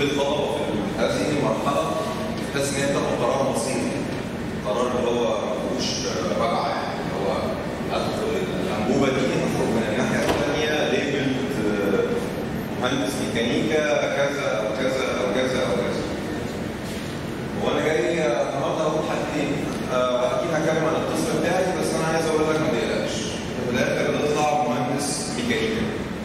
كل الطلبه في هذه المرحله تحس ان هي بتاخد قرار مصيري قرار اللي هو مفيهوش رجعه يعني اللي هو ادخل الانبوبه دي اخرج من الناحيه الثانيه ليبل مهندس ميكانيكا كذا او كذا او كذا او كذا وانا جاي النهارده اقول حاجتين آه، اكيد هتكلم عن القسم بتاعي بس انا عايز اقول لك ما تقلقش في الاخر نطلع مهندس ميكانيكا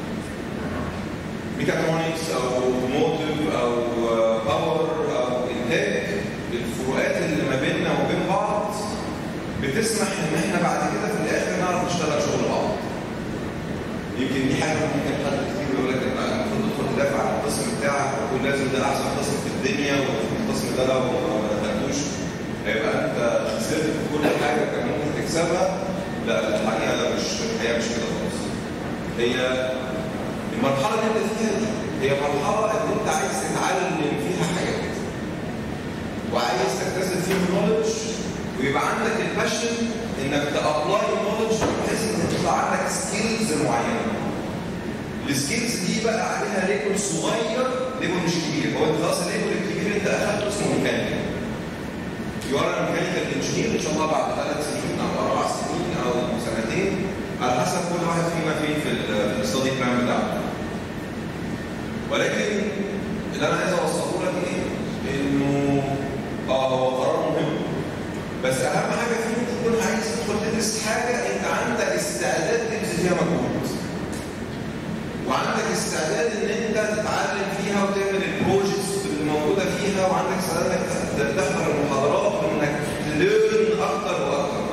ميكاترونكس او موتيف او باور او انتاج الفروقات اللي ما بيننا وبين بعض بتسمح ان احنا بعد كده في الاخر نعرف نشتغل شغل بعض يمكن دي حاجه ممكن حد كتير يقول لك انت المفروض تدخل تدافع عن القسم بتاعك وتقول لازم ده احسن قسم في الدنيا والقسم ده لو ما دخلتوش هيبقى انت خسرت في كل حاجه كان ممكن تكسبها لا الحقيقه لا مش الحقيقه مش كده خالص هي المرحله اللي انت فيها دي هي مرحله ان انت عايز تتعلم فيها حاجات وعايز تكتسب فيها نولج ويبقى عندك الباشن انك تابلاي نولج بحيث ان تطلع عندك سكيلز معينه السكيلز دي بقى عليها ليبل صغير ليبل مش كبير هو انت خلاص الليبل الكبير انت اخدته اسمه ميكانيكال يورا ميكانيكال انجينير ان شاء الله بعد ثلاث سنين او اربع سنين او سنتين على حسب كل واحد فينا فين في الاستادي بلان بتاعه ولكن اللي انا عايز اوصله لك ايه؟ انه اه هو قرار مهم بس اهم حاجه فيه انت تكون عايز تدخل تدرس حاجه انت عندك استعداد تبذل فيها مجهود وعندك استعداد ان انت تتعلم فيها وتعمل البروجكتس اللي موجوده فيها وعندك استعداد انك تحضر المحاضرات وانك تليرن اكتر واكتر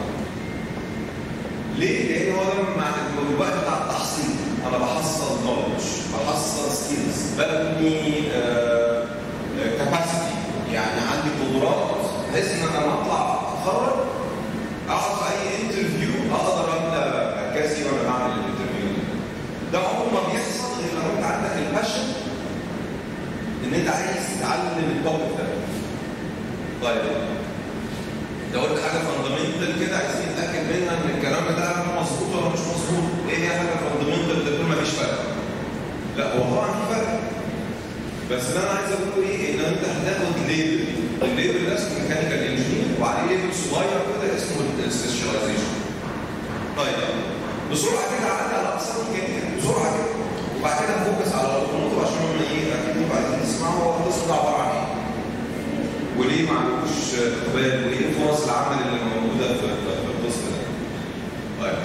ليه؟ لان هو ده مع الوقت بتاع التحصيل انا بحصل نولج بحصل سكيلز ببني كاباسيتي يعني عندي قدرات بحيث ان انا لما اطلع اتخرج اقعد في اي انترفيو اقدر املى مركزي وانا بعمل الانترفيو ده عمره ما بيحصل غير لو انت عندك الباشن ان انت عايز تتعلم التوبيك ده طيب لو قلت حاجه فاندمنتال كده عايزين نتاكد منها ان الكلام ده مظبوط ولا مش مظبوط ايه هي حاجه فاندمنتال تقول مفيش فرق لا هو طبعا في فرق بس اللي انا عايز اقوله ايه ان انت هتاخد ليبل الليبل ده اسمه ميكانيكال انجينير وعليه ليبل صغير كده اسمه السبيشاليزيشن طيب بسرعه كده عدى على اقسام ميكانيكا بسرعه كده وبعد كده نفوكس على الاوتوموتيف عشان هم ايه اكيد انتوا عايزين تسمعوا هو القسم ده عباره عن ايه وليه ما عندوش اقبال وايه فرص العمل اللي موجوده في في القسم ده طيب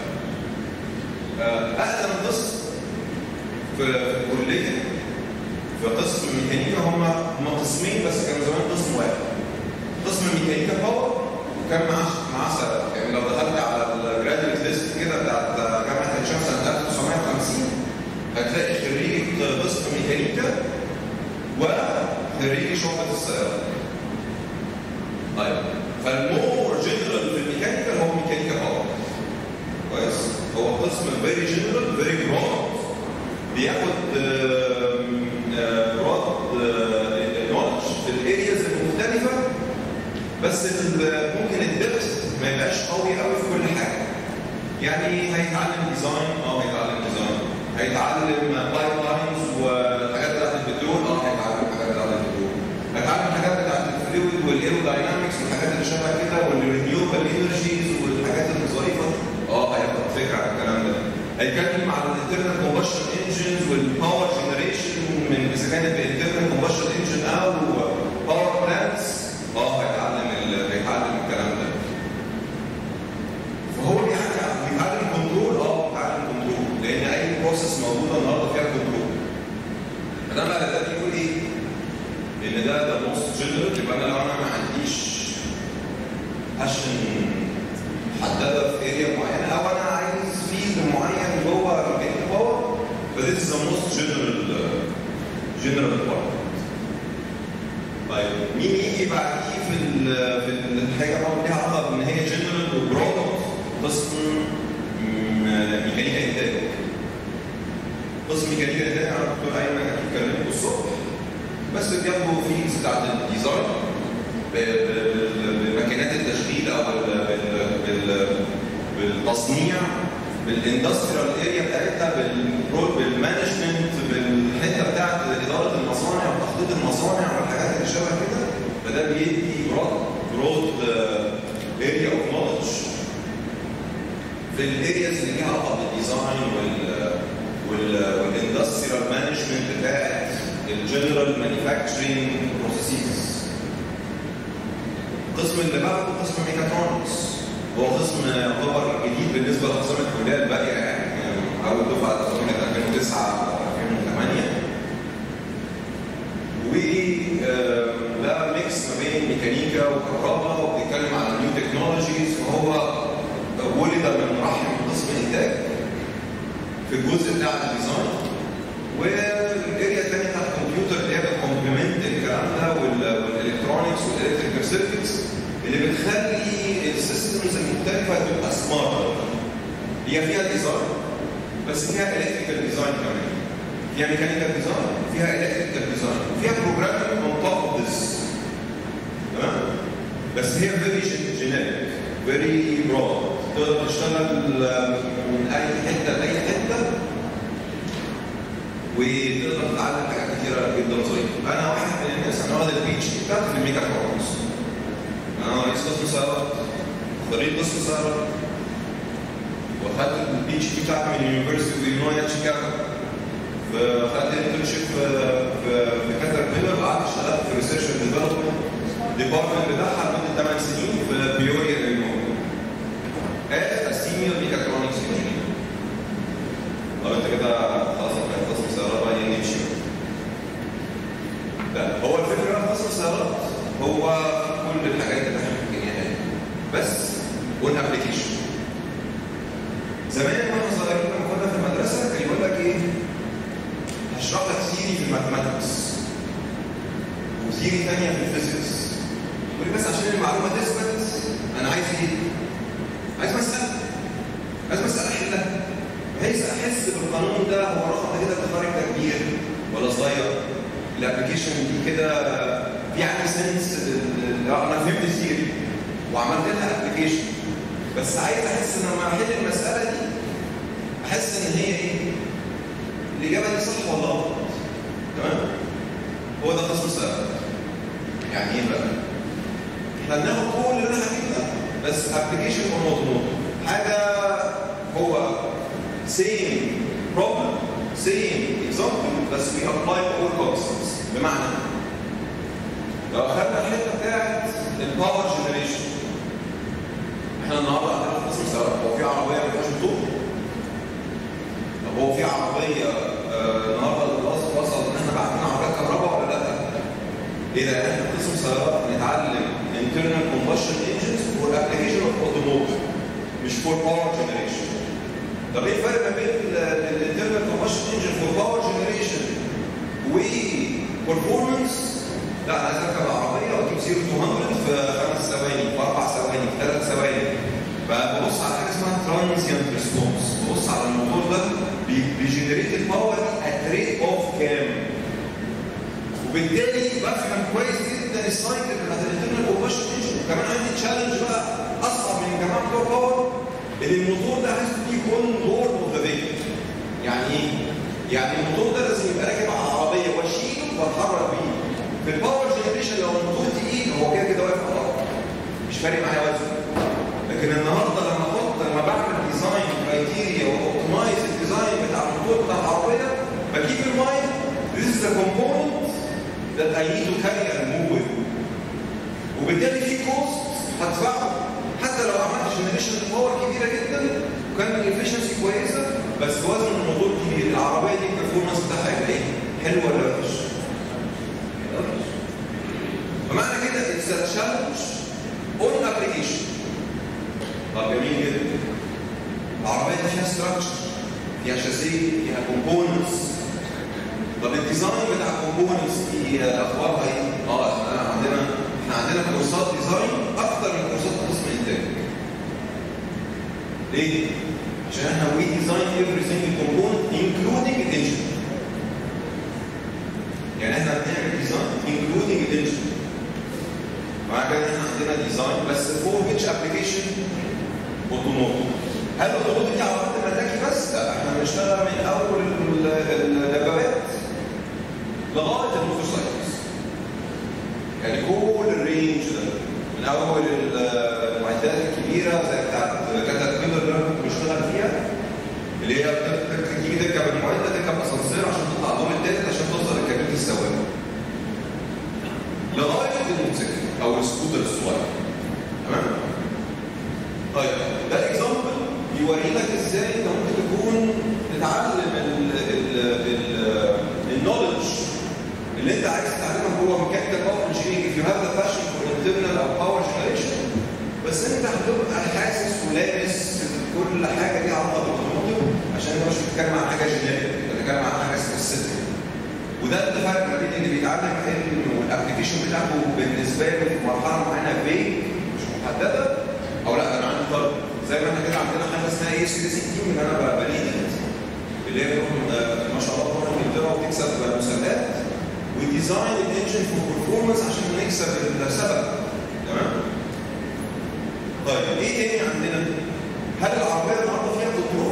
اقدم قسم في الكليه في قسم الميكانيكا هم هم قسمين بس كان زمان قسم واحد قسم الميكانيكا باور وكان معاه معاه سبب يعني لو دخلت على الجراديويت ليست كده بتاعت جامعه عين شمس سنه 1950 هتلاقي خريج قسم ميكانيكا وخريج شعبة السيارة. طيب فالمور جنرال في الميكانيكا هو ميكانيكا باور. كويس؟ هو قسم فيري جنرال فيري برود بياخد برود نولج في الارياز المختلفة بس ممكن الدبس ما يبقاش قوي قوي في كل حاجة. يعني هيتعلم ديزاين اه هيتعلم ديزاين هيتعلم بايب لاينز والحاجات بتاعت البترول اه هيتعلم حاجات بتاعت البترول هيتعلم حاجات بتاعت الفلويد والايروداينامكس والحاجات اللي شبه كده والرينيوبل انرجيز والحاجات الظريفه اه هياخد فكره عن الكلام ده هيتكلم عن الانترنال كومبشن انجنز والباور جنريشن من اذا كانت بالانترنال كومبشن انجن او باور بلانتس اه هيتعلم هيتعلم الكلام ده فهو بيتعلم بيتعلم كنترول اه بيتعلم كنترول لان اي بروسيس موجوده النهارده فيها كنترول فده بقى ده بيقول ايه؟ ان ده ده موست جنرال يبقى انا لو انا ما عنديش عشان محدده في اريا معينه او انا عايز فيلد معين جوه الميكانيكا باور فذيس از ذا موست جنرال جنرال ديبارتمنت طيب مين يجي بعديه في ال في الحاجه طبعا ليها علاقه بان هي جنرال وبرودكت قسم ميكانيكا انتاج قسم ميكانيكا انتاج انا دكتور ايمن اكيد كلمته الصبح بس بياخدوا فيز بتاعت الديزاين بماكينات التشغيل او بالتصنيع بالاندستريال اريا بتاعتها بالمانجمنت بالحته بتاعت اداره المصانع تخطيط المصانع والحاجات اللي شبه كده فده بيدي برود برود اريا اوف نولج في الارياز اللي ليها علاقه بالديزاين وال وال والاندستريال مانجمنت بتاعت الجنرال مانيفاكتشرنج بروسيسز القسم اللي بعده قسم ميكاترونكس هو قسم يعتبر جديد بالنسبه لاقسام الكليه الباقيه يعني اول دفعه اقسام 2009 2008 وده ميكس ما بين ميكانيكا وكهرباء وبيتكلم على نيو تكنولوجيز فهو ولد من رحم قسم انتاج في الجزء بتاع الديزاين والاريا الثانيه بتاعت الكمبيوتر اللي هي بتكومبلمنت الكلام ده والالكترونكس والالكتريكال سيركتس اللي بتخلي السيستمز المختلفه تبقى سمارت هي فيها ديزاين بس فيها الكتريكال ديزاين كمان فيها ميكانيكال ديزاين فيها الكتريكال ديزاين فيها بروجرامينج اون توب اوف ذس تمام بس هي فيري جينيريك فيري برود تقدر تشتغل من اي حته لاي حته وتقدر تتعلم حاجات كتيره جدا ظريفه. انا واحد من الناس انا واخد البي اتش بتاعتي في الميكاترونكس. انا رئيس قسم سيارات خريج قسم سيارات واخدت البي اتش دي بتاعتي من اليونيفرستي اوف ايلينوي شيكاغو فاخدت انترنشيب في في في كاتر ميلر وقعدت اشتغلت في ريسيرش اند ديفلوبمنت ديبارتمنت بتاعها لمده 8 سنين في بيوريا ايلينوي. as a senior mechatronics engineer. طب انت كده خلاص انت قسم سيارات بقى نمشي. لا هو الفكره في قسم السيارات هو كل الحاجات اللي احنا محتاجينها بس والابلكيشن. زمان واحنا صغيرين لما كنا في المدرسه كان يقول لك ايه؟ هشرح لك ثيري في الماثماتكس وثيري ثانيه في الفيزيكس. يقول لي بس عشان المعلومه تثبت انا عايز ايه؟ عايز مسألة عايز مسألة أحلها بحيث أحس بالقانون ده هو رقم كده الخارج ده كبير ولا صغير الابلكيشن دي كده في عندي سنس أنا فهمت الثيري وعملت لها ابلكيشن بس عايز أحس إن لما أحل المسألة دي أحس إن هي إيه؟ الإجابة دي صح ولا غلط تمام؟ هو ده قسم السؤال يعني إيه بقى؟ إحنا بناخد كل اللي أنا حكيته بس ابلكيشن اور نوت حاجه هو سيم بروبلم سيم اكزامبل بس وي ابلاي اور كونسبتس بمعنى لو اخذنا الحته بتاعت الباور جنريشن احنا النهارده عندنا في قسم السيارات هو في عربيه ما فيهاش موتور طب هو في عربيه آه النهارده وصل ان احنا بعتنا عربيات كهرباء ولا لا؟ اذا احنا في قسم السيارات بنتعلم internal combustion engines for application of automotive مش for power generation. طب ايه الفرق ما بين الانترنال combustion engine for power generation و performance؟ لا انا عايز اركب عربيه واجيب 0 to 100 في خمس ثواني في اربع ثواني في ثلاث ثواني فببص على حاجه اسمها transient response ببص على الموتور ده بيجنريت الباور at rate of كام؟ وبالتالي بفهم كويس جدا السايكل بتاعت الانترنال كومبشن انجن وكمان عندي تشالنج بقى اصعب من جماعه بتوع باور ان الموتور ده عايز يكون بورد اوف ذا فيكل يعني ايه؟ يعني الموتور ده لازم يبقى راكب على عربيه واشيله واتحرك بيه في الباور جنريشن لو الموتور تقيل هو كده كده واقف على الارض مش فارق معايا وزنه لكن النهارده لما احط لما بعمل ديزاين كرايتيريا واوبتمايز الديزاين بتاع الموتور بتاع العربيه بجيب المايند This is the component that I need to carry and move with. وبالتالي في كوست هدفعه حتى لو عملت جنريشن باور كبيره جدا وكان الافشنسي كويسه بس وزن الموتور كبير العربيه دي البرفورمانس بتاعها هيبقى ايه؟ حلو ولا وحش؟ فمعنى كده اتس تشالنج اون ابلكيشن طب جميل جدا العربيه دي فيها ستراكشر فيها شاسيه فيها كومبوننتس طب الديزاين بتاع الكومبوننتس دي اخبارها ايه؟ اه احنا عندنا احنا عندنا كورسات ديزاين اكتر من كورسات قسم انتاج. ليه؟ عشان احنا وي ديزاين every single component including الانجن. يعني احنا بنعمل ديزاين including الانجن. مع كده احنا عندنا ديزاين بس فور which application اوتوموتيف. هل الاوتوموتيف دي عربيات الملاكي بس؟ لا احنا بنشتغل من اول الدبابات لغايه الموتورسايكلز يعني كل الرينج ده من اول المعدات الكبيره زي بتاعت كاتر بيلر اللي انا كنت بشتغل فيها اللي هي تيجي تركب المعده تركب اسانسير عشان تطلع الدور التالت عشان توصل لكابينه السواق لغايه الموتوسيكل او السكوتر الصغير تمام طيب ده اكزامبل بيوري لك ازاي انت ممكن تكون تتعلم النولج اللي انت عايز تتعلمها جوه ميكانيكال باور انجينيرنج if you have the passion for internal او باور جنريشن بس انت هتبقى حاسس ولابس كل حاجه ليها علاقه بالاوتوموتيف عشان انت مش بتتكلم عن حاجه جينيريك بتتكلم عن حاجه سبيسيفيك وده الفرق ما بين اللي بيتعلم علم والابلكيشن بتاعته بالنسبه له في مرحله معينه فيك مش محدده او لا انا عندي طلب زي ما احنا كده عندنا حاجه اسمها اي سي سي تيم اللي انا بليد اللي هي ما شاء الله تروح انجلترا وتكسب مسابقات وديزاين الانجن فور برفورمانس عشان نكسب السبب تمام طيب ايه تاني عندنا هل العربيه النهارده فيها كنترول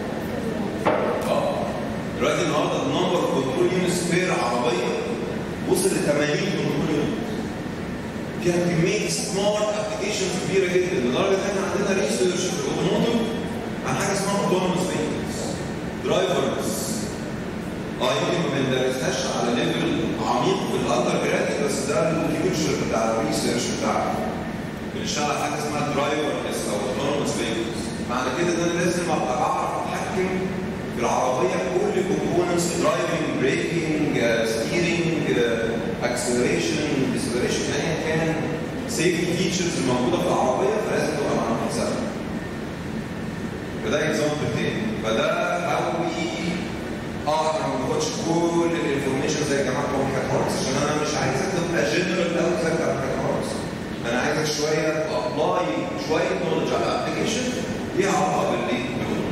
اه دلوقتي النهارده النمبر كنترول يونتس بير عربيه وصل ل 80 كنترول يونت فيها كميه سمارت ابلكيشنز كبيره جدا لدرجه ان احنا عندنا ريسيرش في الاوتوموتيف عن حاجه اسمها اوتونوموس فيكلز درايفرز اه يمكن ما بندرسهاش على ليفل عميق في الاندر جراد بس ده الفيوتشر بتاع الريسيرش بتاعنا بنشتغل على حاجه اسمها درايفرلس او اوتونوموس فيكلز معنى كده ان انا لازم ابقى بعرف اتحكم في العربيه بكل كومبوننتس درايفنج بريكنج ستيرنج اكسلريشن ديسلريشن ايا كان سيفتي فيتشرز الموجوده في العربيه فلازم تبقى معانا حسابها فده اكزامبل تاني فده هاو اه احنا ما بناخدش كل الانفورميشن زي جماعه بتوع ميكاترونكس عشان انا مش عايزك تبقى جنرال قوي زي بتاع ميكاترونكس انا عايزك شويه ابلاي شويه نولج على ابلكيشن ليها علاقه بالايه؟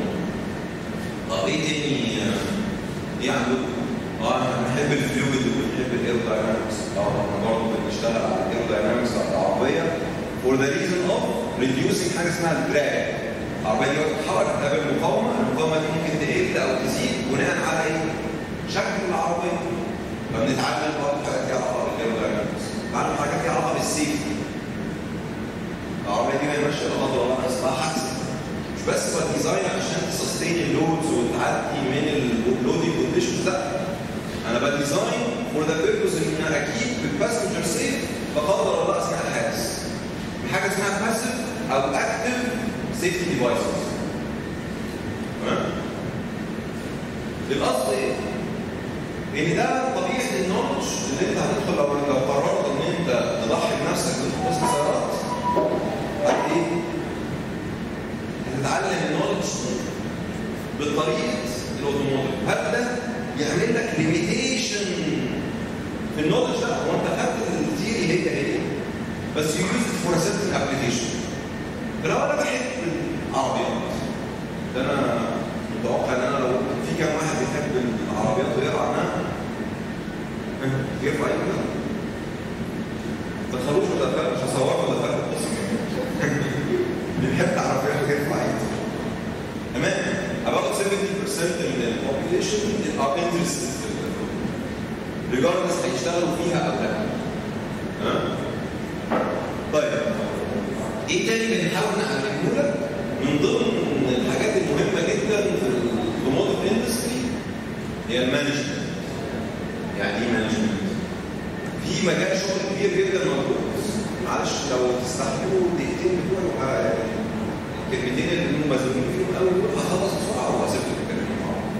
طب ايه تاني ايه عندكم؟ اه احنا بنحب الفلويد وبنحب الايرو داينامكس اه احنا برضه بنشتغل على الايرو داينامكس بتاعت العربيه فور ذا ريزن اوف ريديوسينج حاجه اسمها الدراج العربيه دي وقت تتحرك تقابل مقاومه المقاومه دي ممكن تقل او تزيد بناء على ايه؟ شكل العربيه فبنتعلم برضه حاجات ليها علاقه بالايرو داينامكس نتعلم حاجات ليها علاقه بالسيفتي العربيه دي ما ماشيه لا قدر الله اسمها حادثه مش بس هو ديزاين عشان تسستين اللودز وتعدي من اللودنج كونديشنز لا انا بديزاين فور ذا بيربز ان انا اكيد بالباسنجر سيف لا قدر الله اثناء الحادث حاجه اسمها باسيف او اكتف سيفتي ديفايسز تمام القصد ايه؟ ان ده طبيعه النولج اللي انت هتدخل لو لو قررت ان انت تضحي بنفسك تدخل قسم سيارات هت ايه؟ هتتعلم النولج بطريقه الاوتوموتيف هل ده يعمل لك ليميتيشن في النولج ده هو انت خدت الثيري هي هي بس يو يوز فور ا سيرتن ابلكيشن فلو انا بحب العربيات ده انا متوقع ان انا لو في كام واحد بيحب العربيات ويقرا عنها يرفع ايده ما تدخلوش ولا تدخلوا مش هصوركم ولا تدخلوا بص اللي بيحب العربيات يرفع ايده تمام about 70% من البوبيليشن are interested في ريجاردلس هيشتغلوا فيها او لا ها طيب ايه تاني بنحاول نعلمه لك من ضمن الحاجات المهمه جدا في الاوتوموتيف اندستري هي المانجمنت يعني ايه مانجمنت في مجال شغل كبير جدا موجود معلش لو تستحملوا الدقيقتين بتوعي الكلمتين اللي هم مزنوقين فيهم قوي دول هخلص بسرعه وهسيبكم تتكلموا مع بعض.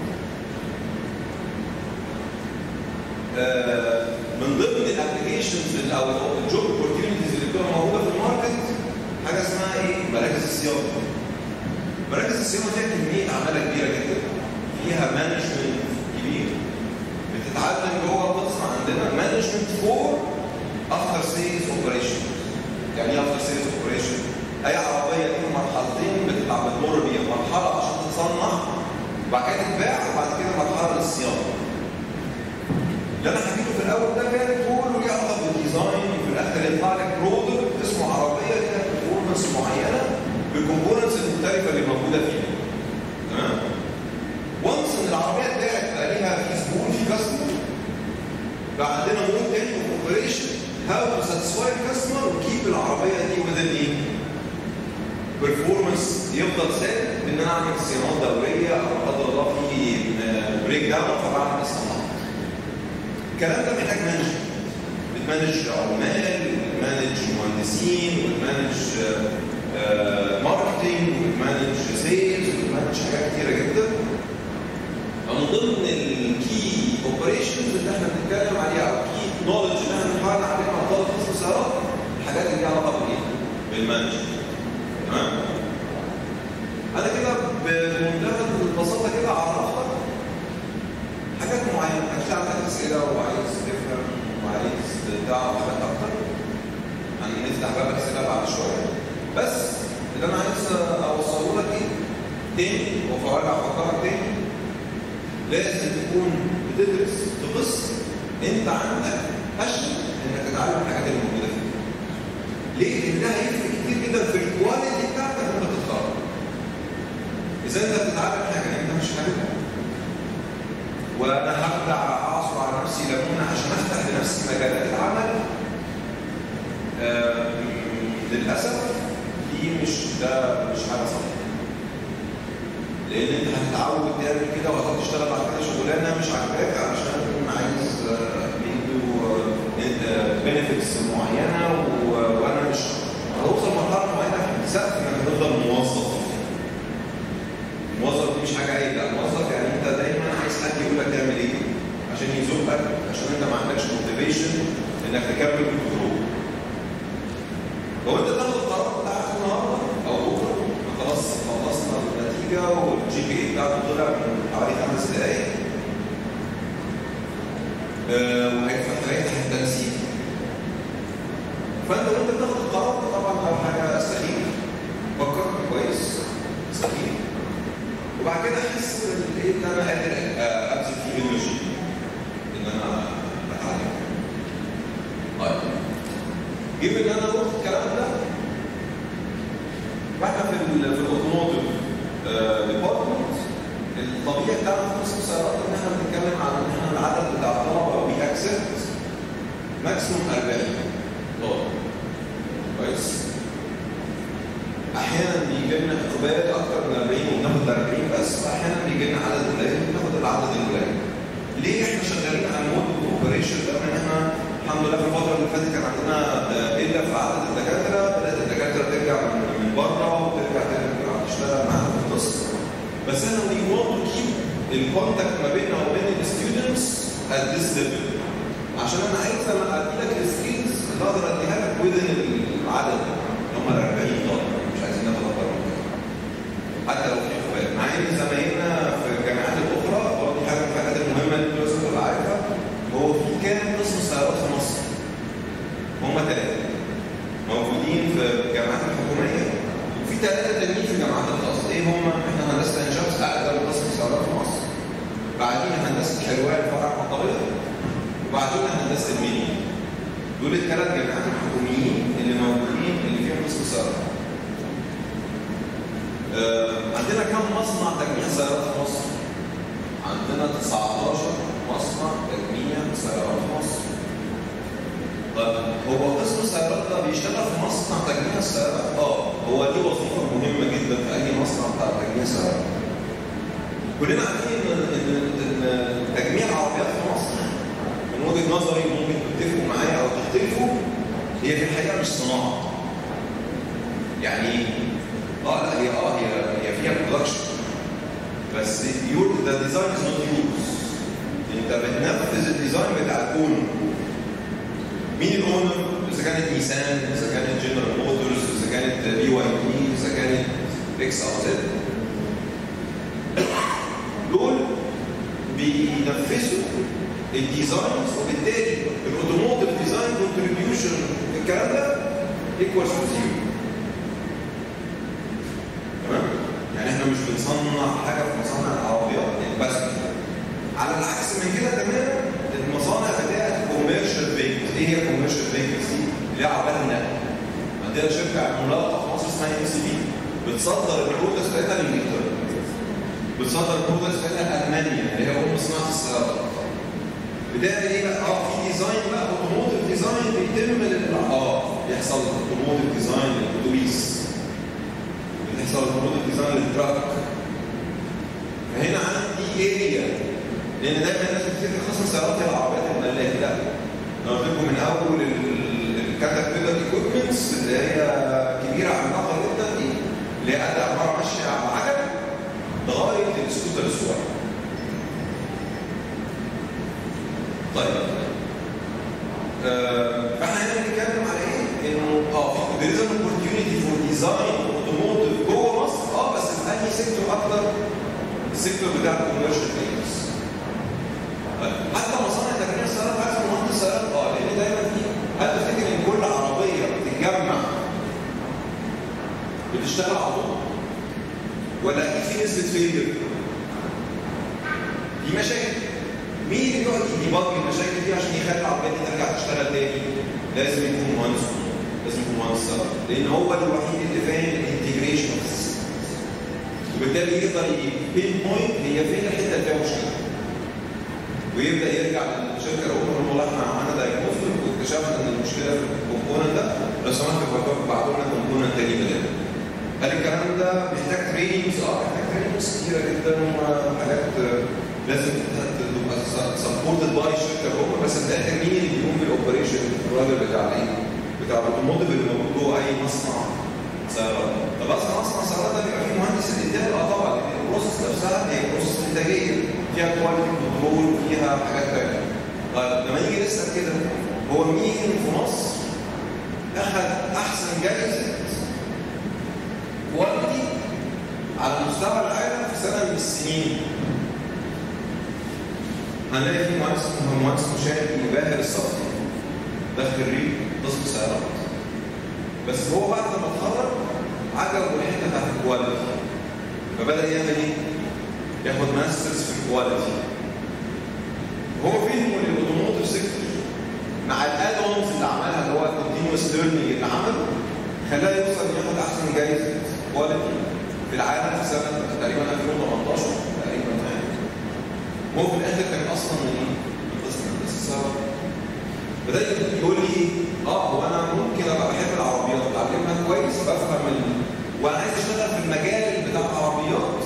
من ضمن الابلكيشنز او الجوب اوبورتيونيتيز اللي بتبقى موجوده في الماركت حاجه اسمها ايه؟ مراكز الصيانه. مراكز الصيانه فيها كميه عماله كبيره جدا. فيها مانجمنت كبير. بتتعلم جوه القسم عندنا مانجمنت فور افتر سيلز اوبريشن. يعني ايه افتر سيلز اوبريشن؟ اي عربيه ليها مرحلتين بتبقى بتمر بيها مرحله عشان تتصنع وبعد كده تتباع وبعد كده مرحله للصيانه. اللي انا حكيته في الاول ده كان كله ليه علاقه بالديزاين وفي الاخر يطلع لك برودكت اسمه عربيه ليها برفورمانس معينه بالكومبوننتس المختلفه اللي موجوده فيها. تمام؟ وانس ان العربيه اتباعت بقى ليها في زبون في كاستمر بقى عندنا مود تاني اوبريشن how to satisfy الكاستمر وكيب العربيه دي within ايه؟ performance يفضل ثابت بان انا اعمل صيانات دوريه او لا قدر الله في بريك داون فبعمل اصلاحات. الكلام ده محتاج مانجمنت بتمانج عمال وبتمانج مهندسين وبتمانج ماركتنج وبتمانج سيلز وبتمانج حاجات كتيره جدا فمن ضمن الكي اوبريشنز اللي احنا بنتكلم عليها او كي نولج اللي احنا بنحاول نعلمها على طلبه قسم السيارات الحاجات اللي ليها علاقه بالايه؟ بالمانجمنت تمام؟ انا كده بمنتهى البساطه كده عرفتك حاجات معينه هتلاقي عندك اسئله وعايز تفهم وعايز تعرف حاجات اكتر هنفتح باب اسئله بعد شويه بس اللي انا عايز اوصله لك ايه؟ تاني وفرجع افكرك تاني لازم تكون بتدرس في قسم انت عندك اشد انك تتعلم الحاجات اللي موجوده فيه. ليه؟ لان ده هيفرق كتير جدا في الكواليتي بتاعتك لما تتخرج. اذا انت بتتعلم حاجه انت مش حاببها وانا هبدا اعصر على نفسي ليمونه عشان افتح لنفسي مجالات العمل آه للاسف دي مش ده مش حاجه صح لان انت هتتعود تعمل كده وهتقعد تشتغل بعد كده شغلانه مش عاجباك عشان عايز منه بنفيتس معينه وانا مش هوصل مرحله معينه في سقف انك تفضل موظف موظف دي مش حاجه عيب لا موظف يعني انت دايما عايز حد يقول لك تعمل ايه عشان يزقك عشان انت ما عندكش موتيفيشن انك تكمل الخروج هو انت تاخد القرار بتاعك النهارده او بكره خلاص خلصنا النتيجه والجي بي اي بتاعته طلع من حوالي خمس دقائق أه وهيفتح لك التنسيق فانت وانت بتاخد القرار طبعا لو حاجه استخير فكر كويس استخير وبعد كده احس ايه ان انا قادر ابذل فيه انرجي ان انا بتعلم طيب جيب ان انا قلت الكلام ده واحنا في ال في الاوتوموتيف ديبارتمنت الطبيعي بتاعنا في قسم السيارات ان احنا بنتكلم عن ان احنا العدد بتاع الطلبه بي اكسبت ماكسيموم 40 طالب كويس احيانا بيجي لنا اقبال اكثر من 40 وبناخد 40 بس واحيانا بيجي لنا عدد قليل وبناخد العدد القليل. ليه احنا شغالين على مود اوبريشن ده ان احنا الحمد لله في الفتره اللي فاتت كان عندنا قله في عدد الدكاتره بدات الدكاتره ترجع من بره وترجع ترجع تشتغل معانا في القسم. بس احنا وي ونت تو كيب الكونتاكت ما بيننا وبين الستودنتس ات ذيس ليفل. عشان انا عايز لما ادي لك السكيلز اللي اقدر اديها لك وذن العدد اللي هم ال 40 طالب. مش عايزين ناخد اكتر من كده. حتى لو في اخوات مع ان زمايلنا في الجامعات الاخرى برضه حاجه من الحاجات المهمه اللي انت لازم تبقى عارفها هو في كام قسم سيارات في مصر؟ هم ثلاثه موجودين في الجامعات الحكوميه وفي ثلاثه تانيين في الجامعات الخاصه ايه هم؟ احنا هندسه عين شمس اقدم قسم سيارات في مصر بعدين هندسه حلوان فرع مطابق وبعدين هندسه المنيا دول الثلاث جامعات الحكوميين اللي موجودين اللي فيهم قسم سيارات آه، عندنا كم مصنع تجميع سيارات في مصر؟ عندنا 19 مصنع تجميع سيارات في مصر. طيب هو قسم السيارات ده بيشتغل في مصنع تجميع السيارات؟ اه هو دي وظيفة مهمة جدا في أي مصنع بتاع تجميع سيارات. كلنا عارفين إن إن إن تجميع عربيات في مصر من وجهة نظري ممكن تتفقوا معايا أو تختلفوا هي في الحقيقة مش صناعة. يعني اه لا هي اه هي هي فيها برودكشن بس يور ذا ديزاين از نوت يورز انت بتنفذ الديزاين بتاع الاونر مين الاونر؟ اذا كانت نيسان اذا كانت جنرال موتورز اذا كانت بي واي بي اذا كانت اكس او زد دول بينفذوا الديزاينز وبالتالي الاوتوموتيف ديزاين كونتريبيوشن الكلام ده ايكوالز تو زيرو يعني احنا مش بنصنع حاجه في مصانع العربيات بس على العكس من كده تماما المصانع بتاعت كوميرشال فيكلز ايه هي كوميرشال فيكلز دي؟ اللي هي عربيات النقل عندنا شركه عملاقه في مصر اسمها ام سي بي بتصدر البرودكتس بتاعتها لانجلترا بتصدر البرودكتس بتاعتها لالمانيا اللي هي ام صناعه السيارات بتعمل ايه بقى؟ اه في ديزاين بقى اوتوموتيف ديزاين بيتم لل اه بيحصل اوتوموتيف ديزاين للاتوبيس بيحصل اوتوموتيف ديزاين للتراك فهنا عندي اريا لان دايما الناس بتفتكر خصم السيارات هي العربيات الملاكي لا انا قلت لكم من اول الكاتاكبيلر ايكويبمنتس اللي هي كبيره عملاقه جدا دي اللي هي قد عباره ماشيه على عجل لغايه السكوتر الصغير طيب آه، فاحنا هنا بنتكلم على ايه؟ انه اه في there is an opportunity for design automotive جوه مصر اه بس في انهي سيكتور اكتر؟ السيكتور بتاع الكوميرشال فيكلز. حتى مصانع تجميع السيارات عايز مهندس سيارات اه لان دايما في هل تفتكر ان كل عربيه بتتجمع بتشتغل على طول؟ ولا اكيد في نسبه فيلير؟ في مشاكل مين اللي يقعد يديبج المشاكل دي عشان يخلي العربيه دي ترجع تشتغل تاني؟ لازم يكون مهندس لازم يكون مهندس سيارات لان هو الوحيد اللي فاهم الانتجريشن وبالتالي يقدر يبين بوينت هي فين الحته اللي فيها مشكله ويبدا يرجع للشركه يقول لهم والله احنا عملنا دايجنوستيك واكتشفنا ان المشكله في الكومبوننت ده لو سمحت ابعتوا لنا كومبوننت تاني بداله هل الكلام ده محتاج تريننجز؟ اه محتاج تريننجز كتيره جدا وحاجات لازم تبقى سبورتد باي الشركه الاخرى بس في الاخر مين اللي بيقوم بالاوبريشن الراجل بتاع الايه؟ بتاع الاوتوموتيف اللي موجود جوه اي مصنع سيارات طب اصلا مصنع سيارات ده بيبقى فيه مهندس الانتاج اه طبعا لان البروسيس نفسها هي بروسيس انتاجيه فيها كواليتي كنترول وفيها حاجات ثانيه طيب لما نيجي نسال كده هو مين في مصر اخذ احسن جائزه كواليتي على مستوى العالم في سنه من السنين هنلاقي في مهندس مهندس مشاهد مباهر الصفي ده خريج قسم سيارات بس هو بعد ما اتخرج عجبه الحته بتاعت الكواليتي فبدا يعمل ايه؟ ياخد ماسترز في الكواليتي هو فهمه للاوتوموتيف سيكتور مع الاد اونز اللي عملها اللي هو الكونتينوس ليرنينج اللي عمله خلاه يوصل ياخد احسن جايزه كواليتي في العالم في سنه تقريبا 2018 تقريبا هو في الاخر كان اصلا من ايه؟ من قسم هندسه السيارات بدا يقول لي اه هو انا ممكن ابقى بحب العربيات بتعلمها كويس بفهم ال... وانا عايز اشتغل في المجال بتاع العربيات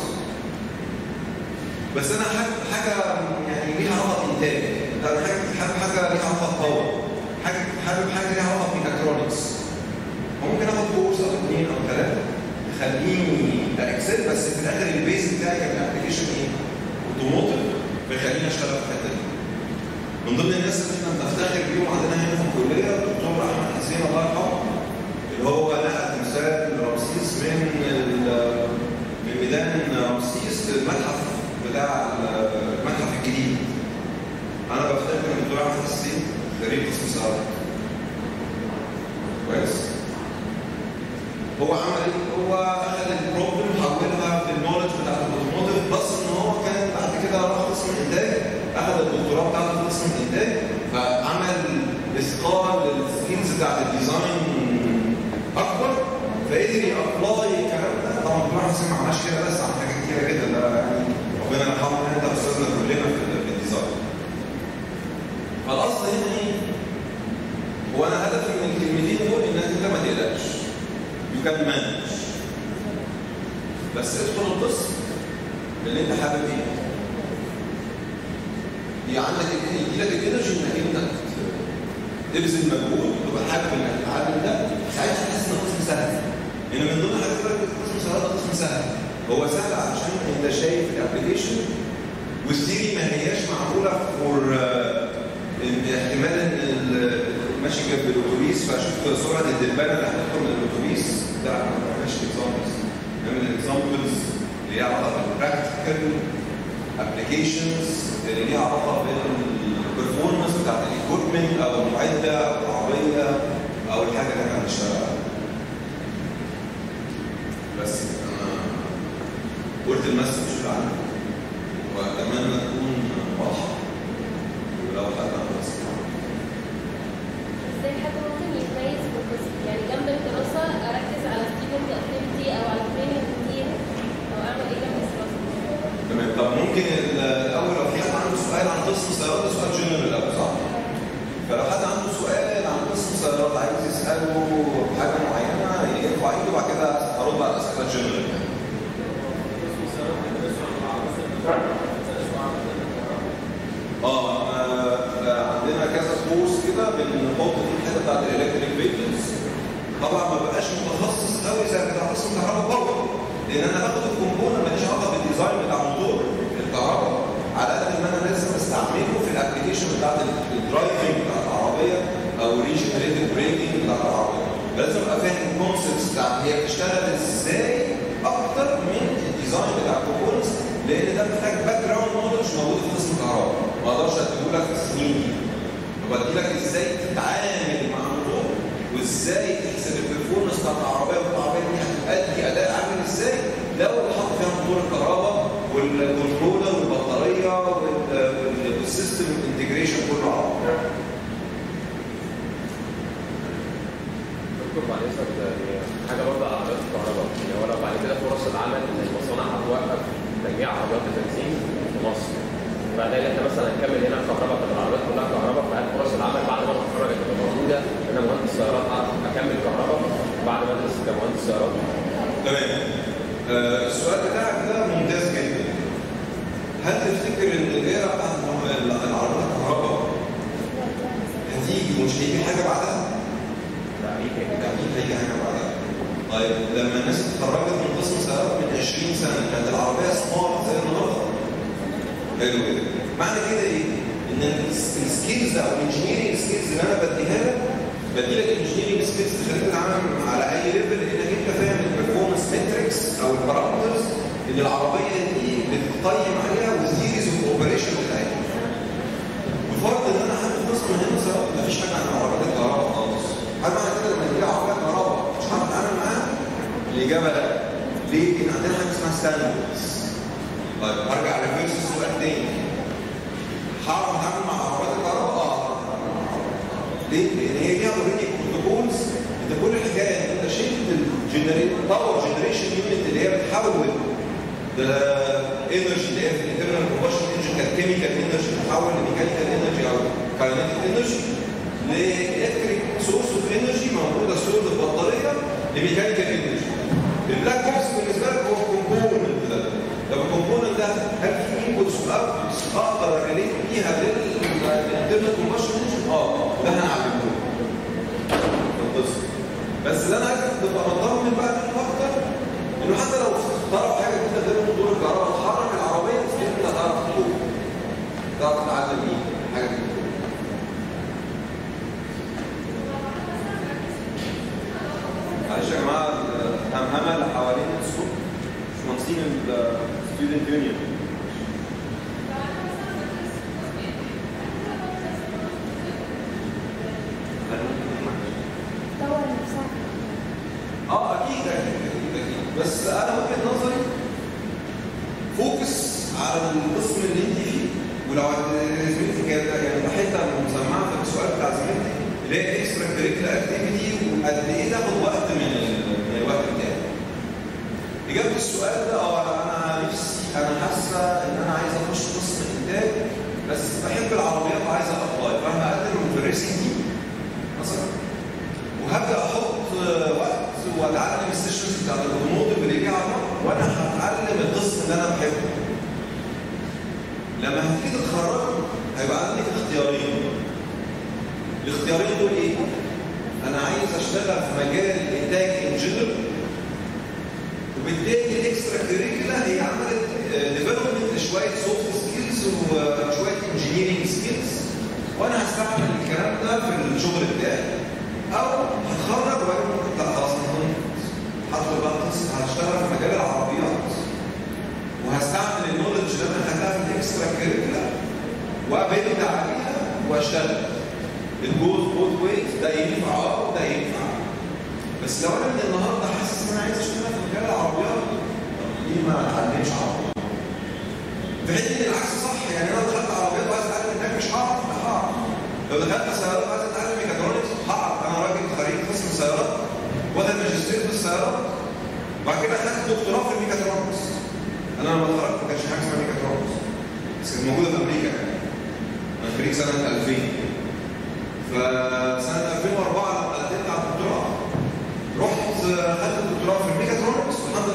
بس انا حابب حاجه يعني ليها علاقه بانتاج انا حابب حاجه ليها علاقه بباور حاجه حابب حاجه ليها علاقه بالالكترونكس ممكن اخد كورس او اثنين او ثلاثه يخليني اكسل بس في الاخر البيز بتاعي كان ابلكيشن ايه؟ اوتوموتيف فيخليني اشتغل في الحته دي من ضمن الناس اللي احنا بنفتخر بيهم عندنا هنا في الكليه الدكتور احمد حسين الله يرحمه اللي هو نقل تمثال رمسيس من من ميدان رمسيس للمتحف بتاع المتحف الجديد. انا بفتخر ان الدكتور احمد حسين خريج قسم سيارات. كويس؟ هو عمل ايه؟ هو اخذ البروبلم حولها في النولج بتاعت الاوتوموتيف بس ان هو كان بعد كده راح قسم انتاج اخذ الدكتوراه بتاعته في قسم الانتاج فعمل اثقال للسكيلز بتاعت الديزاين اكبر فقدر يابلاي الكلام ده طبعا الدكتور حسين ما عملش كده بس عمل حاجات كتيره جدا ده يعني ربنا يرحمه انت استاذنا كلنا في الديزاين فالاصل هنا ايه؟ هو انا هدفي من الكلمتين دول انك انت ما تقلقش يو كان مانج بس ادخل القسم اللي انت حابب ايه هي عندك يجي لك الانرجي انك انت تبذل مجهود وتبقى حابب انك تتعلم ده ساعتها تحس ان القسم سهل ان من ضمن الحاجات اللي القسم سهل قسم سهل هو سهل عشان انت شايف الابلكيشن والسيري ما هياش معموله فور احتمال ان ماشي جنب الاتوبيس فاشوف سرعه الدبانه اللي هتدخل من الاتوبيس لا ماشي اكزامبلز نعمل اكزامبلز اللي ليها علاقه بالبراكتيكال ابلكيشنز اللي ليها علاقه بالبرفورمانس بتاعت الايكويبمنت او المعده او العربيه او الحاجه اللي احنا بنشتغل عليها. بس انا قلت المسج بتاعنا واتمنى تكون واضحه ولو حد عنده اسئله ازاي حد ممكن يتميز في القسم يعني جنب الدراسه اركز على ستودنت اكتيفيتي او على تريننج كتير او اعمل ايه جنب الدراسه تمام طب ممكن الاول لو في حد عنده سؤال عن قسم السيارات ده سؤال جنرال ده جنرال اه آه، عندنا كذا كورس كده بنحط فيه الحته بتاعت الالكتريك فيكلز طبعا ما بقاش متخصص قوي زي بتاع قسم كهرباء باور لان انا باخد الكومبونه ماليش علاقه بالديزاين بتاع موتور الكهرباء على قد ما انا لازم استعمله في الابلكيشن بتاعت الدرايفنج بتاعت العربيه او ريجنريتيف بريكنج بتاعت العربيه لازم ابقى فاهم الكونسبتس بتاعت هي بتشتغل ازاي اكتر من الديزاين بتاع الكومبوننتس لان ده محتاج باك جراوند نولج موجود في قسم الكهرباء ما اقدرش اديه لك في السنين دي وبدي لك ازاي تتعامل مع الموتور وازاي تحسب البرفورمانس بتاعت العربيه والعربيه دي هتؤدي اداء عامل ازاي لو حط فيها موتور الكهرباء والكنترولر والبطاريه وال- والسيستم انتجريشن كله على بعض. دكتور بعد اذنك يعني حاجه برضه على عربيات الكهرباء يعني هو لو بعد كده فرص العمل ان المصانع هتوقف تجميع عربيات البنزين في مصر فهنلاقي احنا مثلا هنكمل هنا الكهرباء تبقى العربيات كلها كهرباء فهل فرص العمل بعد ما اتخرج هتبقى موجوده انا مهندس سيارات اكمل كهرباء بعد ما ادرس كمهندس سيارات تمام آه، السؤال بتاعك ده ممتاز جدا هل تفتكر ان الايرا بتاعت العربيات الكهرباء هتيجي ومش هيجي حاجه بعدها؟ لا ايه اكيد هيجي حاجه بعدها. طيب لما الناس اتخرجت من قسم سيارات من 20 سنه كانت العربيه سمارت زي النهارده؟ حلو كده. معنى كده ايه؟ ان السكيلز او الانجينيرنج سكيلز اللي انا بديها لك بدي لك الانجينيرنج سكيلز تخليك تتعامل على اي ليفل انك انت فاهم البرفورمانس ماتريكس او البارامترز اللي العربيه دي بتقيم عليها والثيريز اوف اوبريشن بتاعتها. بفرض ان انا حاطط قسم هنا سواء مفيش حاجه عن عربيات الكهرباء خالص. هل معنى كده لما تيجي عربيه كهرباء مش هعرف اتعامل معاها؟ الاجابه لا. ليه؟ لان عندنا حاجه اسمها ستاندردز. طيب ارجع ريفيرس السؤال تاني. هعرف اتعامل مع عربيات الكهرباء؟ اه هعرف أتعامل مع عربيات الكهرباء. ليه؟ لان هي ليها اوريدي بروتوكولز انت كل الحكايه ان انت شلت الجنريت باور جنريشن يونت اللي هي بتحول الانرجي اللي هي في الانترنال كومبشن انجن كانت كيميكال انرجي بتحول لميكانيكال انرجي او كاينيتيك انرجي لالكتريك سورس اوف انرجي موجوده ستورد في البطاريه لميكانيكال انرجي البلاك بوكس بالنسبه لك هو الكومبوننت ده طب الكومبوننت ده هل في انبوتس واوتبوتس اقدر اريليت بيها للانترنال كومبشن انجن؟ اه ده هنعلمه لك في القصه بس اللي انا عايزك تبقى مطمن بقى منه اكتر انه حتى لو اخترعوا حاجه جديده غير موتور الكهرباء تحرك العربيه تفتكر انت هتعرف تقول تعرف تتعلم ايه حاجه جديده معلش يا جماعه الهمهمه اللي حوالين السوق مش مهندسين الستودنت يونيون تطور نفسها اه اكيد اكيد اكيد اكيد بس انا وجهه نظري فوكس على القسم اللي انت فيه ولو زميلتي كانت يعني حته مسمعه في السؤال بتاع زميلتي اللي هي اكسترا كريكولا اكتيفيتي وقد ايه تاخد وقت من ال- من الوقت بتاعي. اجابه السؤال ده اه انا نفسي انا حاسه ان انا عايز اخش قسم انتاج بس بحب العربيات وعايز ابلاي فانا هقدم في الريسنج دي مثلا وهبدا احط وقت واتعلم السيشنز بتاعت الاوتوموتيف اللي ليها علاقه وانا هتعلم القسم اللي انا بحبه. لما هتيجي تتخرج هيبقى عندك اختيارين. الاختيارين دول ايه؟ انا عايز اشتغل في مجال الانتاج ان جنرال وبالتالي الاكسترا كريكولا هي عملت ديفلوبمنت لشويه سوفت سكيلز وشويه انجينيرنج سكيلز وانا هستعمل الكلام ده في الشغل بتاعي او هتخرج وبعدين ممكن لا خلاص انا هدخل بقى قصه هشتغل في مجال العربيات وهستعمل النولج اللي انا خدتها في الاكسترا كريكولا وابني عليها واشتغل الجوز بوث ويز ده ينفع اه وده ينفع بس لو انا من النهارده حاسس ان انا عايز اشتغل في مجال العربيات طب ليه ما اتعلمش عربيات؟ في حته إن العكس صح يعني انا دخلت عربيات وعايز اتعلم انتاج مش هعرف لا هعرف لو دخلت سيارات وعايز اتعلم ميكاترونكس هعرف انا راجل خريج قسم سيارات واخد ماجستير في السيارات وبعد كده خدت دكتوراه في الميكاترونكس انا لما اتخرجت ما كانش حاجه اسمها ميكاترونكس بس كانت موجوده في امريكا يعني انا خريج سنه 2000 فسنه 2004 لما قدمت على الدكتوراه رحت خدت الدكتوراه في الميكاترونكس والحمد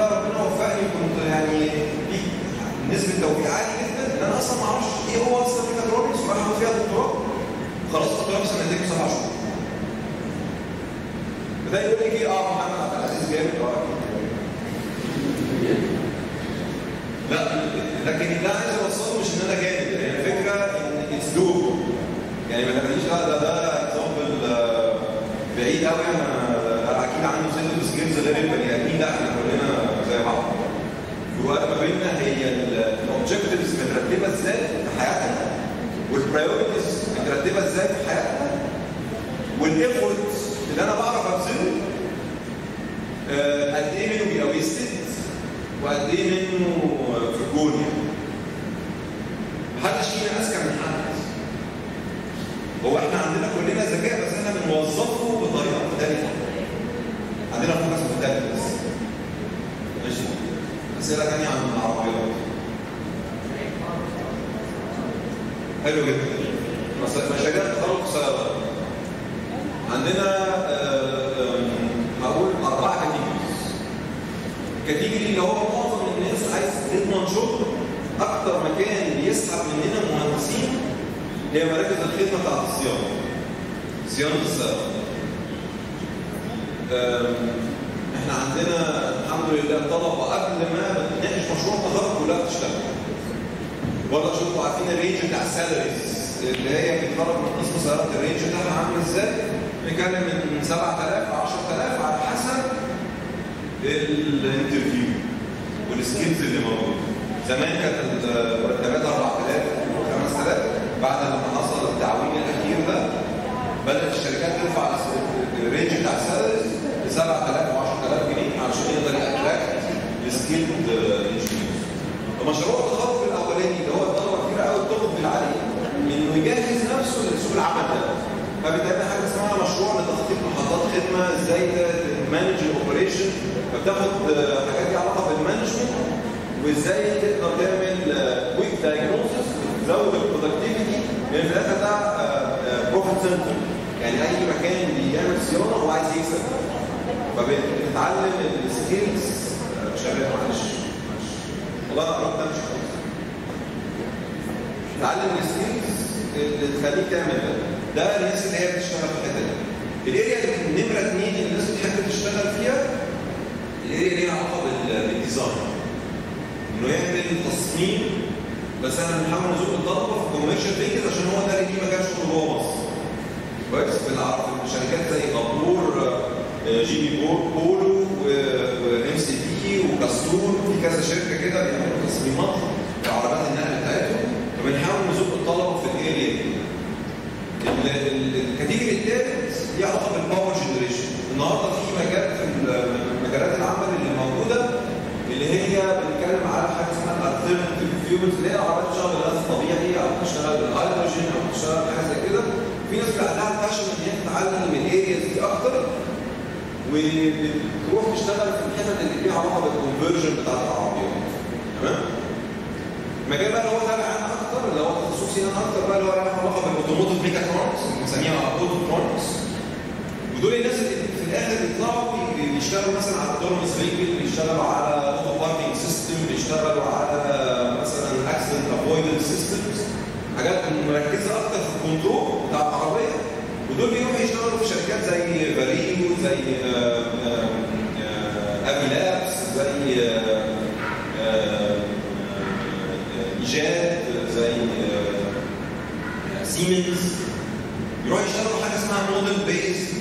يعني ما تاخديش لا ده ده اكزامبل بعيد قوي انا ده اكيد عنده سيلف سكيلز غير البني ادمين لا احنا كلنا زي بعض الفروقات ما بيننا هي الاوبجكتيفز مترتبه ازاي في حياتنا والبرايورتيز مترتبه ازاي في حياتنا والايفورت اللي انا بعرف ابذله آه، قد ايه منه بيبقى ويستد وقد ايه منه في الجول يعني محدش فينا اذكى من حد هو احنا عندنا كلنا ذكاء بس احنا بنوظفه بطريقه مختلفه عندنا فوكس مختلف بس ماشي اسئله ثانيه عن العربيات حلو جدا مس- مشاريع التخرج في سيارات عندنا آه، آم، هقول اربعه كاتيجوريز الكاتيجوري اللي هو معظم الناس عايز تضمن شغل اكتر مكان بيسحب مننا مهندسين هي مراكز الخدمه بتاعت الصيانه صيانه السيارات آم، احنا عندنا الحمد لله الطلبه قبل ما بتناقش مشروع التخرج كلها بتشتغل برضه عشان تبقوا عارفين الرينج بتاع السالاريز اللي هي بتتخرج من قسم سيارات الرينج بتاعها عامل ازاي؟ بنتكلم من 7000 ل 10000 على حسب الانترفيو والسكيلز اللي موجوده. زمان كانت المرتبات 4000 5000 بعد لما حصل التعويم الاخير ده بدات الشركات ترفع الرينج بتاع السالاريز ل 7000 و 10000 جنيه علشان يقدر يأتراكت السكيلد انجينيرز. فمشروع التخرج الاولاني اللي هو الطلبه كتير قوي بتقبل عليه انه يجهز نفسه لسوق العمل ده فبتعمل حاجه اسمها مشروع لتخطيط محطات خدمه ازاي تمانج الاوبريشن فبتاخد آه، حاجات ليها علاقه بالمانجمنت وازاي تقدر تعمل كويك دايجنوستس وتزود البرودكتيفيتي لان في الاخر ده بروفيت سنتر يعني اي مكان بيعمل صيانه هو عايز يكسب فبتتعلم السكيلز شباب معلش معلش والله الأمر ده مش كويس تعلم السكيلز اللي تخليك تعمل ده ده الناس اللي هي بتشتغل في الحته دي الاريا اللي نمره اثنين اللي الناس بتحب تشتغل فيها الاريا ليها علاقه بال- بالديزاين انه يعمل تصميم بس احنا بنحاول نزق الطلبه في الكوميرشال ثينكس عشان هو ده اللي فيه مجال شغل جوه مصر كويس بنعرف إن شركات زي دبور آه، جيمي بو- بولو وام سي بي وكاستور في كذا شركه كده بيعملوا تصميمات لعربات النقل بتاعتهم فبنحاول نزق الطلبه في الاريا دي ال- ال- الكاتيجوري الثالث ليه علاقه بالباور جنريشن النهارده في مجال في ال- مجالات العمل اللي موجوده اللي هي بنتكلم على حاجه اسمها الالترناتيف فيولز اللي هي عربيات بتشتغل بالغاز الطبيعي او بتشتغل بالهيدروجين او بتشتغل بحاجه زي كده في ناس بيبقى عندها باشن ان هي تتعلم من الارياز دي اكتر وبتروح تشتغل في الحتت اللي ليها علاقه بالكونفرجن بتاعت العربيات تمام المجال بقى اللي هو تابع انا اكتر اللي هو تخصصي انا اكتر بقى اللي هو له علاقه بالاوتوموتيف ميكاترونكس بنسميها اوتوترونكس ودول الناس اللي في الاخر بيطلعوا بي- بيشتغلوا مثلا على التورمس ريجل بيشتغلوا على اوتو باركينج سيستم بيشتغلوا على مثلا اكسيدنت افويدنس سيستمز حاجات مركزه اكتر في الكنترول بتاع العربيه ودول بيروحوا يشتغلوا في شركات زي فاليو زي آه، آه، آه، ابي لابس زي آه، آه، آه، ايجاد زي آه، سيمنز يروح يشتغلوا حاجه اسمها موديل بيست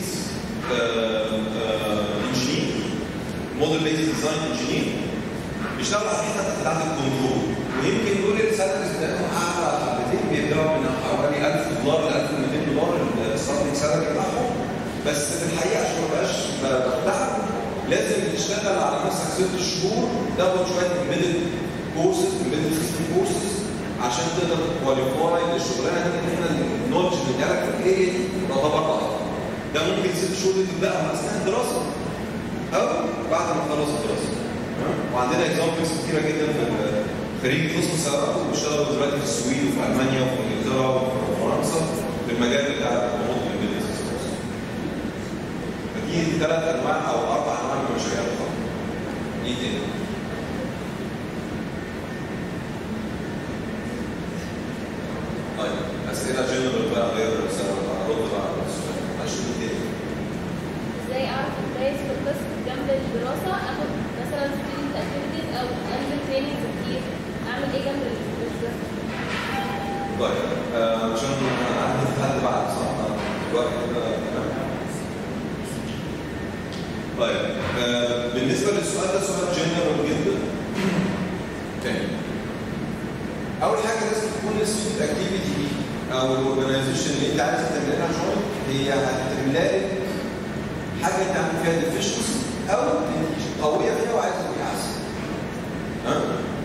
انجينير موديل بيست ديزاين انجينير بيشتغلوا على الحته بتاعت الكنترول ويمكن دول السالاريز بتاعتهم اعلى حبتين بيبداوا من حوالي 1000 دولار ل 1200 دولار الستارتنج سالاري بتاعهم بس في الحقيقه عشان ما بقاش بتعب لازم تشتغل على نفسك ست شهور تاخد شويه امبيدد كورسز امبيدد سيستم كورسز عشان تقدر تكواليفاي للشغلانه دي ان احنا النولج اللي جالك في الايه تعتبر ضعيف ده ممكن ست شهور دي تبداها اثناء الدراسه او بعد ما تخلص الدراسه تمام؟ وعندنا اكزامبلز كتيره جدا في ال- خريج قسم السيارات وبيشتغلوا دلوقتي في السويد وفي المانيا وفي انجلترا وفي فرنسا في المجال بتاع الموضوع البيزنس فدي ثلاث انواع او اربع انواع من مشاريع التخرج ايه تاني؟ طيب اسئله جنرال بقى غير السيارات ارد بقى على السؤال عشان تاني ازاي اعرف امتياز في القسم جنب الدراسه اخد مثلا ستودنت اكتيفيتيز او انزل تريننج كتير اعمل ايه جنب الدراسه طيب آه، عشان عندي حد بعد بالنسبه للسؤال ده سؤال جنرال جدا تاني اول حاجه لازم تكون الستودنت اكتيفيتي دي او الاورجنايزيشن اللي انت عايز تعمل لها جوين هي هتملا لك حاجه انت عامل فيها ديفيشنسي او انت قويه فيها وعايز تبقى احسن ها؟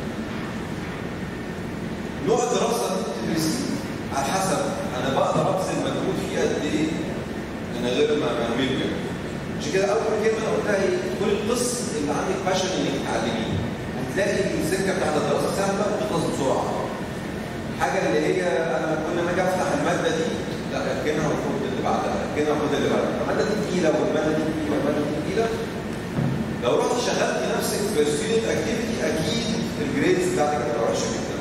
نوع الدراسه اللي بتدرس على حسب انا بقدر ابذل مجهود فيه قد ايه من غير ما ما اعمل كده عشان كده اول كلمه انا قلتها ايه كل القسم اللي عندك باشن انك تتعلميه هتلاقي السكه بتاعت الدراسه سهله وتخلص بسرعه حاجه اللي هي انا كل ما اجي افتح الماده دي لا اركنها وخد اللي بعدها اركنها وخد اللي بعدها الماده دي تقيله والماده دي تقيله والماده دي تقيله لو رحت شغلت نفسك في ستودنت اكتيفيتي اكيد الجريدز بتاعتك هتبقى وحشه جدا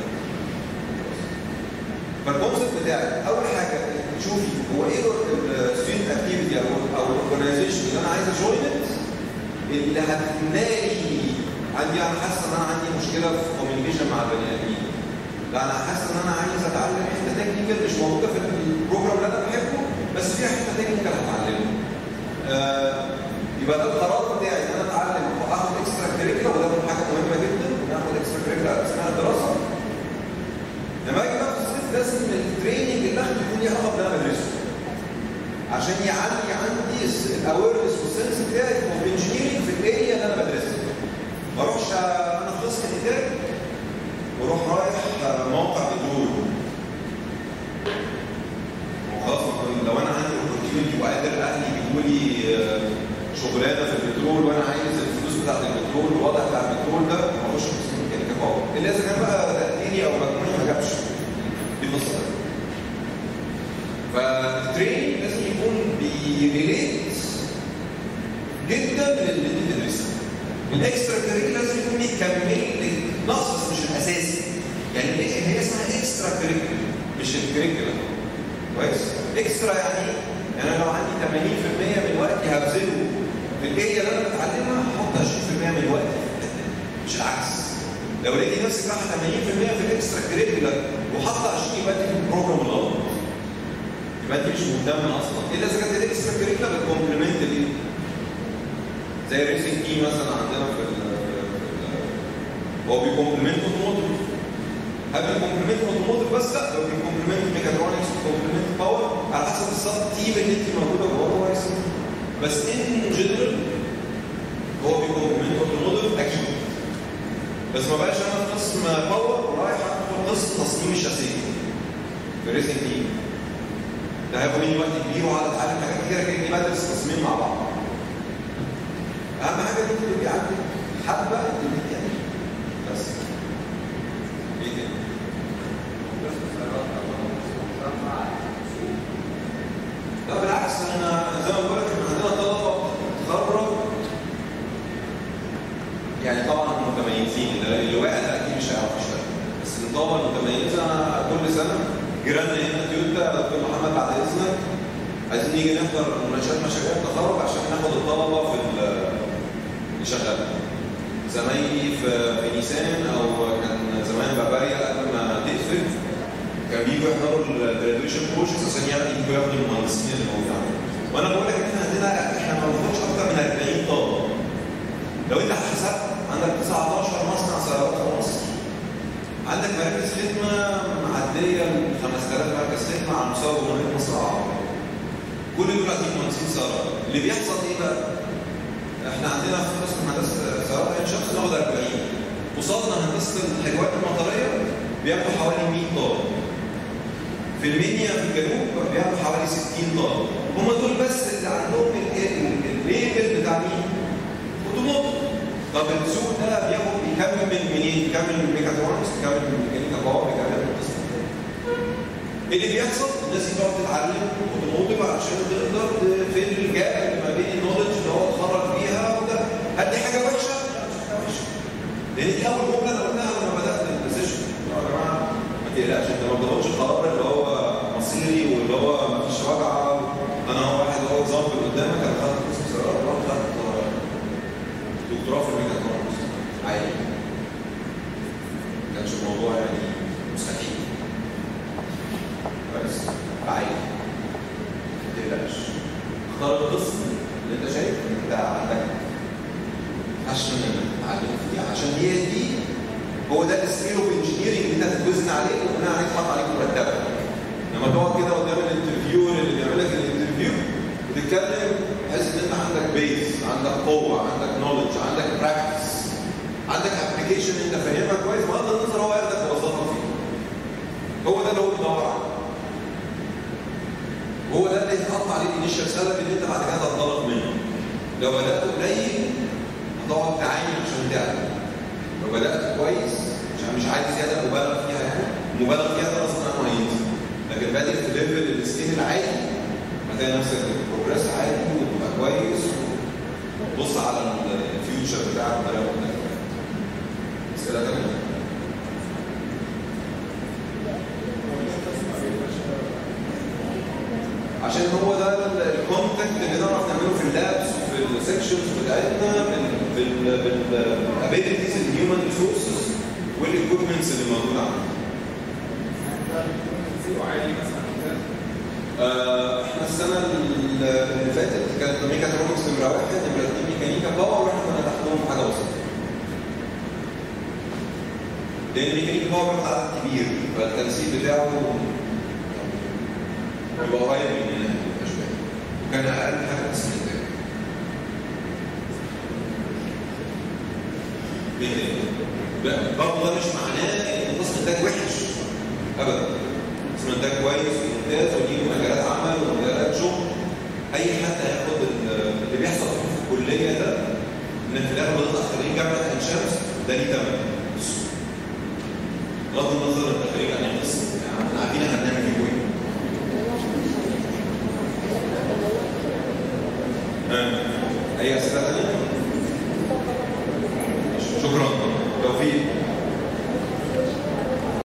فالكونسيبت بتاعك اول حاجه تشوفي هو ايه الستودنت اكتيفيتي او او الاورجنايزيشن اللي انا عايز اجوينت اللي هتملالي عندي انا حاسس ان انا عندي مشكله في الكوميونيكيشن مع البني ادمين لا انا حاسس ان انا عايز اتعلم حته تكنيكال مش موجوده في البروجرام اللي انا بحبه بس فيها حته تكنيكال هتعلمها آه يبقى ده القرار بتاعي ان انا اتعلم واخد اكسترا كريكولا وده حاجه مهمه جدا ان اخد اكسترا كريكولا اثناء الدراسه لما اجي بقى في الصيف لازم التريننج اللي اخده يكون ليه علاقه باللي انا بدرسه عشان يعلي عندي الاويرنس والسنس بتاعي في الانجينيرنج في الاريا اللي انا بدرسها ما اروحش انا في قسم انتاج واروح رايح موقع بترول وخلاص لو انا عندي اوبورتيونيتي وقادر اهلي يجيبوا لي شغلانه في البترول وانا عايز الفلوس بتاعت البترول والوضع بتاع البترول ده ما اخش في قسم ميكانيكا باور الا اذا كان بقى تقديري او مجموعي ما جابش دي قصه فالتريننج لازم يكون بيريليت جدا للي انت بتدرسه الاكسترا كريكولر لازم يكون بيكمل لك نقص بس مش الاساسي يعني هي اسمها اكسترا كريكولر مش الكريكولر كويس اكسترا يعني ايه؟ يعني انا لو عندي 80% من وقتي هبذله في الاريا اللي انا بتعلمها هحط 20% من وقتي مش العكس لو لقيتي نفسك رايحه 80% في الاكسترا كريكولر وحاطه 20 يبقى انت في البروجرام الغلط يبقى انت مش مهتم اصلا الا اذا كانت الاكسترا كريكولر بتكومبلمنت دي زي ريسنج تي مثلا عندنا في ال هو بيكومبلمنت اوتوموتيف هل بيكومبلمنت اوتوموتيف بس لا هو بيكومبلمنت ميكاترونكس بيكومبلمنت باور على حسب السب تيم اللي انت موجوده جوه هو اسمه بس ان جنرال هو بيكومبلمنت اوتوموتيف اكيد بس ما بقاش انا في قسم باور ورايح ادخل قسم تصميم الشاسيه في ريسنج تيم ده هياخد مني وقت كبير وهقعد اتعلم حاجات كتيره كاني بدرس تصميم مع بعض اهم حاجه ان انت تبقي عندك حابه ان انت تعملي بس ايه تاني؟ لا بالعكس احنا زي ما بقول لك احنا عندنا طلبه بتتخرج يعني طبعا متميزين اللي اللي واقع ده اكيد مش هيعرف يشتغل بس الطلبه المتميزه انا كل سنه جيراننا هنا تويوتا دكتور محمد بعد اذنك عايزين نيجي نحضر مناقشات مشاريع التخرج عشان ناخد الطلبه في نشغل زمايلي في في نيسان او كان زمان باباريا قبل ما تقفل كانوا بيجوا يحضروا الجراديويشن كورسز عشان يعني يجوا ياخدوا المهندسين اللي موجودين وانا بقول لك احنا عندنا احنا ما بناخدش اكتر من 40 طالب لو انت حسبت عندك 19 مصنع سيارات في مصر عندك مراكز خدمه معديه ل 5000 مركز خدمه على مستوى جمهوريه مصر العربيه كل دول قاعدين مهندسين سيارات اللي بيحصل ايه بقى؟ احنا عندنا في قسم هندسه سيارات عين شمس ناخد 40 قصادنا هندسه الحجوات المطريه بياخدوا حوالي 100 طالب في المنيا في الجنوب بياخدوا حوالي 60 طالب هم دول بس اللي عندهم الليبل بتاع مين؟ اوتوموتيف طب السوق ده بياخد بيكمل من منين؟ بيكمل من ميكاترونكس بيكمل من ميكانيكا باور بيكمل من قسم اللي بيحصل الناس بتقعد تتعلم اوتوموتيف عشان تقدر في الجاب اللي ما بين النولج اللي هو اتخرج فيها وده هل دي حاجه وحشه؟ لا مش حاجه وحشه لان دي اول جمله انا قلتها لما بدات البوزيشن يا جماعه ما تقلقش انت ما بتاخدش القرار اللي هو مصيري واللي هو ما فيش وجعه انا هو واحد هو اكزامبل قدامك انا خدت قسم سيارات رحت خدت دكتوراه في الميكاترونكس عادي ما كانش الموضوع يعني مستحيل بس عادي ما تقلقش اختار القسم اللي انت شايف ان انت عندك هو ده السكيل اوف انجينيرنج اللي انت هتتوزن عليه وبناء عليه تحط عليك مرتبك لما تقعد كده قدام الانترفيور اللي بيعمل لك الانترفيو وتتكلم تحس ان انت عندك بيز عندك قوه عندك نولج عندك براكتس عندك ابلكيشن انت فاهمها كويس بغض النظر هو ياخدك يوظفك فيه هو ده اللي هو بيدور عليه هو ده اللي يتحط عليه الانيشال سالري اللي انت بعد كده هتنطلق منه لو بدات قليل هتقعد تعاني عشان تعلم لو بدات كويس عشان مش عايز زياده مبالغ فيها يعني مبالغ فيها ده اصلا انا هينزل لكن بادئ في ليفل السكيل العادي هتلاقي نفسك بروجريس عادي وتبقى كويس وتبص على الفيوتشر بتاعك بطريقه مختلفه اسئله تانيه؟ عشان هو ده الكونتاكت اللي نعرف نعمله في اللابس وفي السكشنز بتاعتنا بالابيلتيز الهيومن ريسورسز والاكويبمنتس اللي موجوده عندنا. آه، احنا السنه اللي فاتت كانت ميكاترونكس نمره واحد نمره اثنين ميكانيكا باور واحنا كنا تحتهم حاجه بسيطه. لان ميكانيكا باور بياخد عدد كبير فالتنسيق بتاعه بيبقى قريب مننا شويه. وكان اقل حاجه قسم الانتاج. ايه تاني؟ برضه ده مش معناه ان قسم الانتاج وحش ابدا. قسم الانتاج كويس وممتاز وليه مجالات عمل ومجالات شغل. اي حد هياخد اللي بيحصل في الكليه ده ان في الاخر بنطلع خريج جامعه عين شمس ده ليه ثمن. بغض النظر انت خريج عين